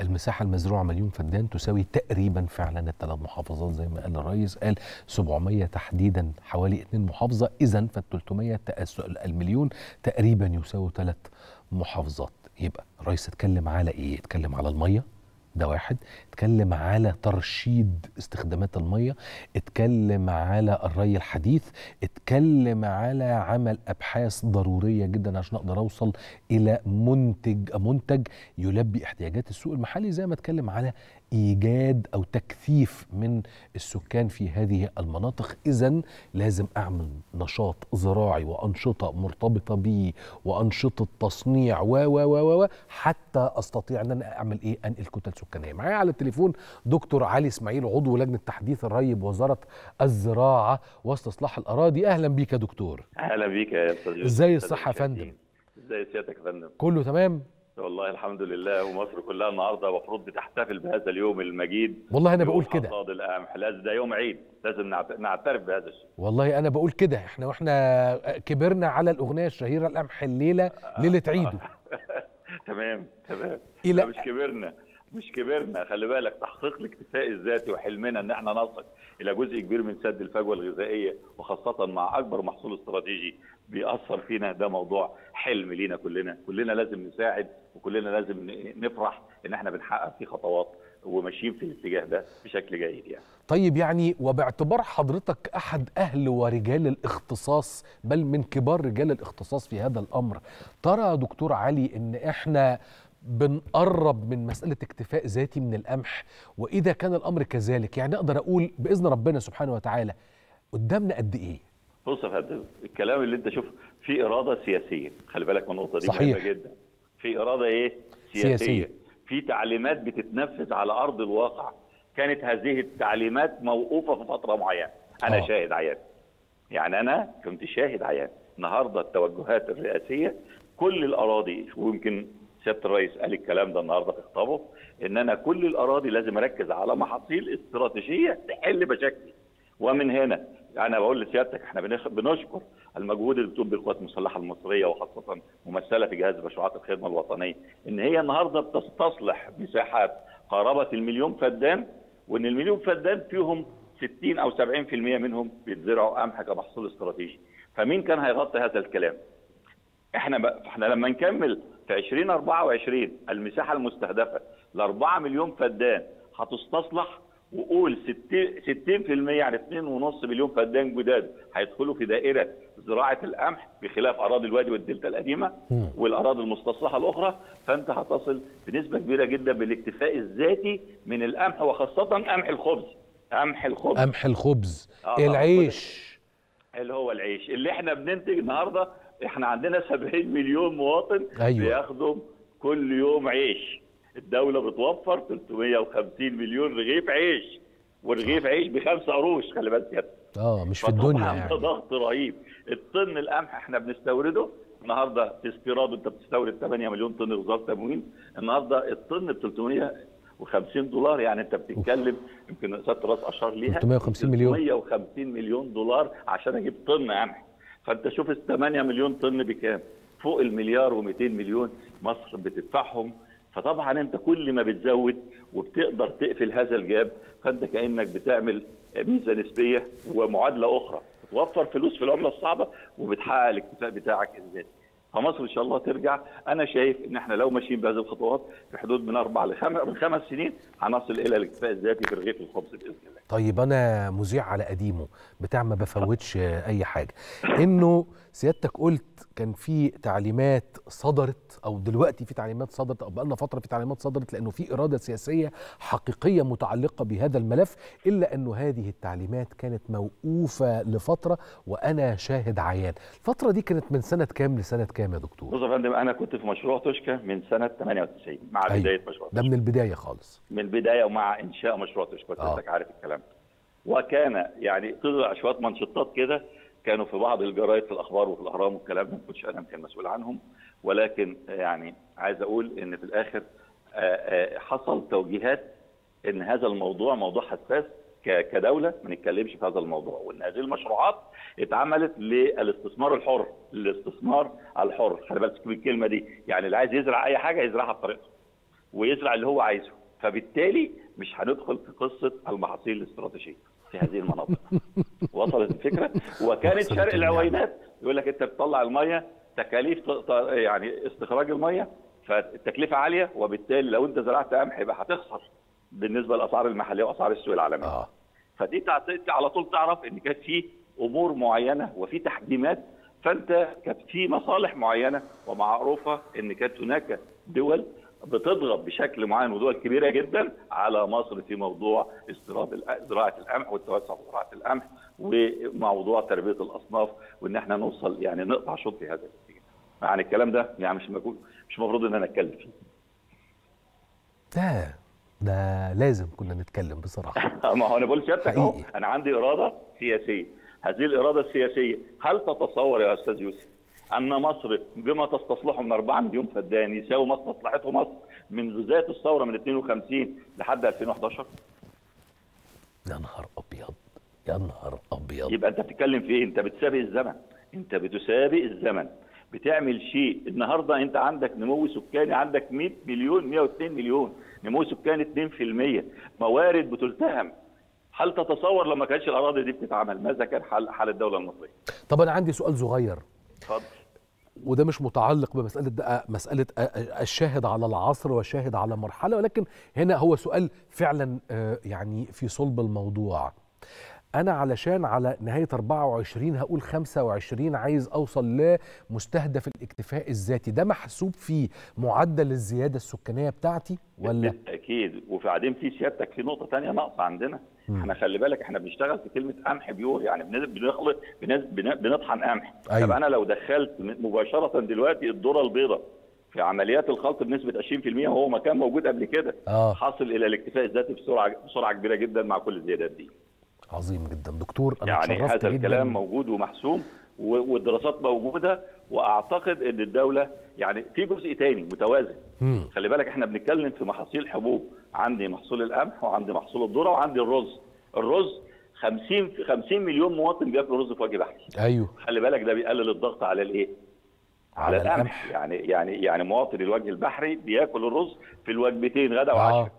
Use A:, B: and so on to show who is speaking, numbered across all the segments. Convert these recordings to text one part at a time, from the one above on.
A: المساحة المزروعة مليون فدان تساوي تقريبا فعلا الثلاث محافظات زي ما قال الرئيس قال 700 تحديدا حوالي اثنين محافظة إذا فال 300 المليون تقريبا يساوي ثلاث محافظات يبقى الرئيس اتكلم على إيه؟ اتكلم على المية ده واحد اتكلم على ترشيد استخدامات المية اتكلم على الري الحديث اتكلم على عمل أبحاث ضرورية جدا عشان أقدر أوصل إلى منتج منتج يلبي احتياجات السوق المحلي زي ما اتكلم على ايجاد او تكثيف من السكان في هذه المناطق اذا لازم اعمل نشاط زراعي وانشطه مرتبطه بيه وانشطه تصنيع و و و و حتى استطيع ان انا اعمل ايه انقل كتل سكانيه معايا على التليفون دكتور علي اسماعيل عضو لجنه تحديث الري بوزاره الزراعه واستصلاح الاراضي اهلا بيك يا دكتور
B: اهلا بيك يا استاذ
A: ازاي الصحه يا فندم
B: ازاي سيادتك يا فندم
A: كله تمام
B: والله الحمد لله ومصر كلها النهارده المفروض بتحتفل بهذا اليوم المجيد
A: والله انا بقول كده
B: حصاد القمح لازم ده يوم عيد لازم نعترف بهذا الشيء
A: والله انا بقول كده احنا واحنا كبرنا على الاغنيه الشهيره القمح الليله ليله عيده
B: تمام تمام
A: إلى
B: مش كبرنا مش كبرنا خلي بالك تحقيق الاكتفاء الذاتي وحلمنا ان احنا نصل الى جزء كبير من سد الفجوه الغذائيه وخاصه مع اكبر محصول استراتيجي بيأثر فينا ده موضوع حلم لينا كلنا كلنا لازم نساعد وكلنا لازم نفرح ان احنا بنحقق فيه خطوات وماشيين في الاتجاه ده بشكل جيد يعني
A: طيب يعني وباعتبار حضرتك احد اهل ورجال الاختصاص بل من كبار رجال الاختصاص في هذا الامر ترى يا دكتور علي ان احنا بنقرب من مسألة اكتفاء ذاتي من القمح وإذا كان الأمر كذلك يعني أقدر أقول بإذن ربنا سبحانه وتعالى قدامنا قد إيه؟
B: بص يا فندم الكلام اللي أنت شوف في إرادة سياسية خلي بالك من النقطة دي
A: صحيح.
B: مهمة جدا في إرادة إيه؟ سياسية.
A: سياسية.
B: في تعليمات بتتنفذ على أرض الواقع كانت هذه التعليمات موقوفة في فترة معينة أنا
A: آه.
B: أوه. شاهد عيان يعني أنا كنت شاهد عيان النهاردة التوجهات الرئاسية كل الأراضي ويمكن سياده الرئيس قال الكلام ده النهارده في خطابه ان انا كل الاراضي لازم اركز على محاصيل استراتيجيه تحل مشاكلي ومن هنا انا بقول لسيادتك احنا بنخ- بنشكر المجهود اللي بتقوم بالقوات المسلحه المصريه وخاصه ممثله في جهاز مشروعات الخدمه الوطنيه ان هي النهارده بتستصلح مساحات قاربه المليون فدان وان المليون فدان فيهم 60 او 70% منهم بيتزرعوا قمح كمحصول استراتيجي فمين كان هيغطي هذا الكلام؟ احنا بقى احنا لما نكمل في 2024 المساحه المستهدفه ل 4 مليون فدان هتستصلح وقول 60 60% يعني 2.5 مليون فدان جداد هيدخلوا في دائره زراعه القمح بخلاف اراضي الوادي والدلتا القديمه
A: مم.
B: والاراضي المستصلحه الاخرى فانت هتصل بنسبه كبيره جدا بالاكتفاء الذاتي من القمح وخاصه قمح الخبز قمح الخبز
A: قمح الخبز
B: آه طبعاً.
A: العيش
B: اللي هو العيش اللي احنا بننتج النهارده احنا عندنا 70 مليون مواطن
A: أيوة.
B: بياخدوا كل يوم عيش الدولة بتوفر 350 مليون رغيف عيش ورغيف عيش بخمسة قروش خلي بالك يا
A: اه مش في الدنيا
B: فطبعاً ده
A: يعني
B: ضغط رهيب الطن القمح احنا بنستورده النهارده في استيراد انت بتستورد 8 مليون طن وزاره تموين النهارده الطن ب 350 دولار يعني انت بتتكلم يمكن سياده الراس اشار ليها
A: 350 مليون.
B: 350 مليون دولار عشان اجيب طن قمح فانت شوف ال 8 مليون طن بكام فوق المليار و200 مليون مصر بتدفعهم فطبعا انت كل ما بتزود وبتقدر تقفل هذا الجاب فانت كانك بتعمل ميزه نسبيه ومعادله اخرى بتوفر فلوس في العمله الصعبه وبتحقق الاكتفاء بتاعك الذاتي فمصر ان شاء الله ترجع انا شايف ان احنا لو ماشيين بهذه الخطوات في حدود من اربع لخمس من خمس سنين هنصل الى الاكتفاء الذاتي في رغيف الخبز باذن الله
A: طيب انا مذيع على قديمه بتاع ما بفوتش اي حاجه انه سيادتك قلت كان في تعليمات صدرت او دلوقتي في تعليمات صدرت او بقالنا فتره في تعليمات صدرت لانه في اراده سياسيه حقيقيه متعلقه بهذا الملف الا انه هذه التعليمات كانت موقوفه لفتره وانا شاهد عيان الفتره دي كانت من سنه كام لسنه كام يا دكتور
B: بص يا فندم انا كنت في مشروع توشكا من سنه 98 مع
A: أيوة.
B: بدايه مشروع
A: ده من البدايه خالص
B: من البدايه ومع انشاء مشروع توشكا
A: آه.
B: حضرتك عارف الكلام ده. وكان يعني طلع شويه منشطات كده كانوا في بعض الجرايد في الاخبار وفي الاهرام والكلام ده ما كنتش انا كان مسؤول عنهم ولكن يعني عايز اقول ان في الاخر آه، آه، حصل توجيهات ان هذا الموضوع موضوع حساس ك- كدوله ما نتكلمش في هذا الموضوع وان هذه المشروعات اتعملت للاستثمار الحر الاستثمار الحر خلي بالك من الكلمه دي يعني اللي عايز يزرع اي حاجه يزرعها بطريقته ويزرع اللي هو عايزه فبالتالي مش هندخل في قصه المحاصيل الاستراتيجيه في هذه المناطق وصلت الفكره وكانت
A: وصلت
B: شرق
A: النعمة.
B: العوينات يقول لك انت بتطلع الميه تكاليف ط- ط- يعني استخراج الميه فالتكلفه عاليه وبالتالي لو انت زرعت قمح يبقى هتخسر بالنسبه للاسعار المحليه واسعار السوق العالميه
A: اه
B: فدي تعطيك على طول تعرف ان كانت في امور معينه وفي تحجيمات فانت كانت في مصالح معينه ومعروفه ان كانت هناك دول بتضغط بشكل معين ودول كبيره جدا على مصر في موضوع استيراد الأ- زراعه القمح والتوسع في زراعه القمح وموضوع تربيه الاصناف وان احنا نوصل يعني نقطع شوط في هذا الاتجاه. يعني الكلام ده يعني مش مجهول مش المفروض ان انا اتكلم فيه.
A: ده ده لازم كنا نتكلم بصراحه
B: ما هو انا بقول سيادتك اهو
A: حقيقي.
B: انا عندي اراده سياسيه هذه الاراده السياسيه هل تتصور يا استاذ يوسف ان مصر بما تستصلحه من 4 مليون فدان يساوي ما استصلحته مصر منذ ذات الثوره من 52 لحد 2011
A: يا نهار ابيض يا نهار ابيض
B: يبقى انت بتتكلم في ايه انت بتسابق الزمن انت بتسابق الزمن بتعمل شيء النهارده انت عندك نمو سكاني عندك 100 مليون 102 مليون نمو سكاني 2% موارد بتلتهم هل تتصور لما كانتش الاراضي دي بتتعمل ماذا كان حال حال الدوله المصريه
A: طب انا عندي سؤال صغير
B: اتفضل
A: وده مش متعلق بمساله ده مساله الشاهد على العصر والشاهد على مرحله ولكن هنا هو سؤال فعلا آه، يعني في صلب الموضوع انا علشان على نهايه 24 هقول 25 عايز اوصل لمستهدف الاكتفاء الذاتي ده محسوب في معدل الزياده السكانيه بتاعتي ولا
B: بالتاكيد وبعدين في سيادتك في نقطه ثانيه ناقصه عندنا احنا خلي بالك احنا بنشتغل في كلمه قمح بيور يعني بن- بنخلط بن- بن- بنطحن قمح
A: أيوة.
B: طب انا لو دخلت مباشره دلوقتي الذره البيضاء في عمليات الخلط بنسبه 20% وهو ما كان موجود قبل كده
A: آه.
B: حاصل الى الاكتفاء الذاتي بسرعه بسرعه كبيره جدا مع كل الزيادات دي
A: عظيم جدا دكتور انا
B: يعني
A: اتشرفت
B: هذا
A: جدا
B: الكلام موجود ومحسوم و- والدراسات موجوده واعتقد ان الدوله يعني في جزء تاني متوازن
A: مم.
B: خلي بالك احنا بنتكلم في محاصيل حبوب عندي محصول القمح وعندي محصول الذره وعندي الرز الرز 50 50 مليون مواطن بياكلوا رز في وجه بحري
A: ايوه
B: خلي بالك ده بيقلل الضغط على الايه
A: على
B: على, القمح
A: القمح.
B: يعني يعني يعني مواطن الوجه البحري بياكل الرز في الوجبتين غدا
A: اه
B: وعشاء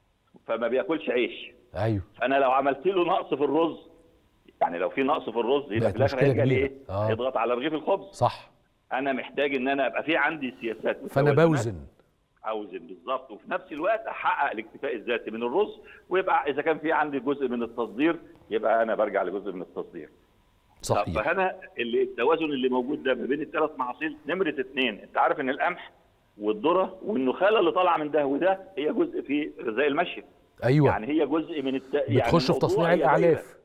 B: فما بياكلش عيش
A: ايوه
B: فانا لو عملت له نقص في الرز يعني لو في نقص في الرز يبقى
A: بقت
B: في الاخر
A: مشكلة
B: هيرجع
A: كبيرة.
B: لايه؟
A: آه.
B: يضغط على رغيف الخبز
A: صح
B: انا محتاج ان انا ابقى في عندي سياسات
A: فانا
B: متوازنة.
A: بوزن
B: اوزن بالظبط وفي نفس الوقت احقق الاكتفاء الذاتي من الرز ويبقى اذا كان في عندي جزء من التصدير يبقى انا برجع لجزء من التصدير
A: صحيح
B: فهنا اللي التوازن اللي موجود ده ما بين الثلاث محاصيل نمره اثنين انت عارف ان القمح والذره والنخاله اللي طالعه من ده وده هي جزء في غذاء المشي
A: ايوه
B: يعني هي جزء من الت... يعني
A: بتخش في
B: الموضوع
A: تصنيع
B: هي دايرة.
A: الاعلاف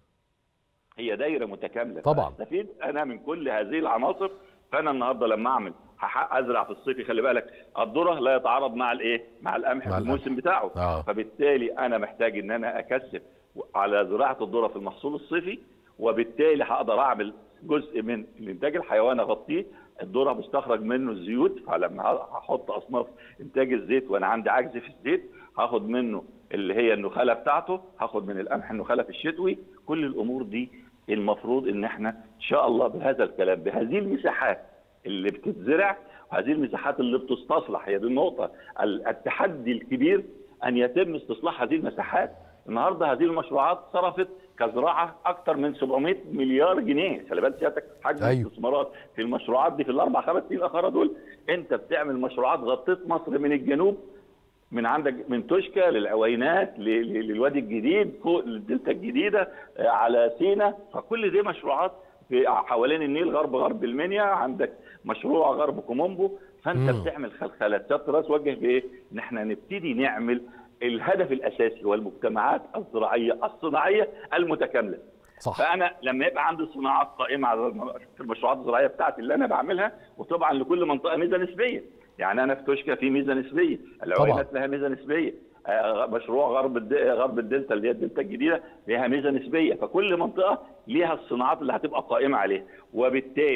B: هي دايره متكامله
A: طبعاً.
B: استفيد انا من كل هذه العناصر فانا النهارده لما اعمل هحقق ازرع في الصيف خلي بالك الذره لا يتعارض مع الايه مع القمح
A: مع
B: في الموسم بتاعه
A: آه.
B: فبالتالي انا محتاج ان انا اكثف على زراعه الذره في المحصول الصيفي وبالتالي هقدر اعمل جزء من الانتاج الحيواني اغطيه الذره مستخرج منه الزيوت فلما هحط اصناف انتاج الزيت وانا عندي عجز في الزيت هاخد منه اللي هي النخاله بتاعته هاخد من القمح النخاله في الشتوي كل الامور دي المفروض ان احنا ان شاء الله بهذا الكلام بهذه المساحات اللي بتتزرع وهذه المساحات اللي بتستصلح هي دي النقطه ال- التحدي الكبير ان يتم استصلاح هذه المساحات النهارده هذه المشروعات صرفت كزراعه اكثر من 700 مليار جنيه خلي بالك سيادتك حجم
A: أيوة.
B: الاستثمارات في المشروعات دي في الاربع خمس سنين الاخيره دول انت بتعمل مشروعات غطيت مصر من الجنوب من عندك من توشكا للعوينات ل- ل- للوادي الجديد فوق للدلتا الجديده آه، على سينا فكل دي مشروعات في حوالين النيل غرب غرب المنيا عندك مشروع غرب كومومبو فانت
A: مم.
B: بتعمل خلخلات سياده الرئيس وجه بايه؟ ان احنا نبتدي نعمل الهدف الاساسي هو المجتمعات الزراعيه الصناعيه المتكامله
A: صح
B: فانا لما يبقى عندي صناعات قائمه على الم- في المشروعات الزراعيه بتاعتي اللي انا بعملها وطبعا لكل منطقه ميزه نسبيه يعني انا في توشكا في ميزه نسبيه العوينات لها ميزه نسبيه آه، مشروع غرب الد... غرب الدلتا اللي هي الدلتا الجديده لها ميزه نسبيه فكل منطقه ليها الصناعات اللي هتبقى قائمه عليها وبالتالي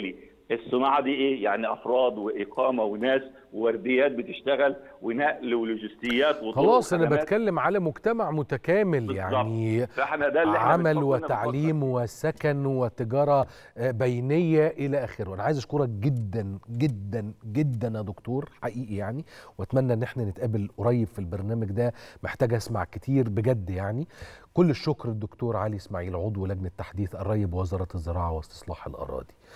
B: الصناعه دي ايه؟ يعني افراد واقامه وناس وورديات بتشتغل ونقل ولوجستيات وطرق
A: خلاص انا
B: وخدمات.
A: بتكلم على مجتمع متكامل
B: بالظبط.
A: يعني
B: فاحنا ده اللي احنا
A: عمل
B: بنفكر
A: وتعليم وسكن وتجاره آه، بينيه الى اخره انا عايز اشكرك جدا جدا جدا يا دكتور حقيقي يعني واتمنى ان احنا نتقابل قريب في البرنامج ده محتاج اسمع كتير بجد يعني كل الشكر الدكتور علي اسماعيل عضو لجنه تحديث الري بوزاره الزراعه واستصلاح الاراضي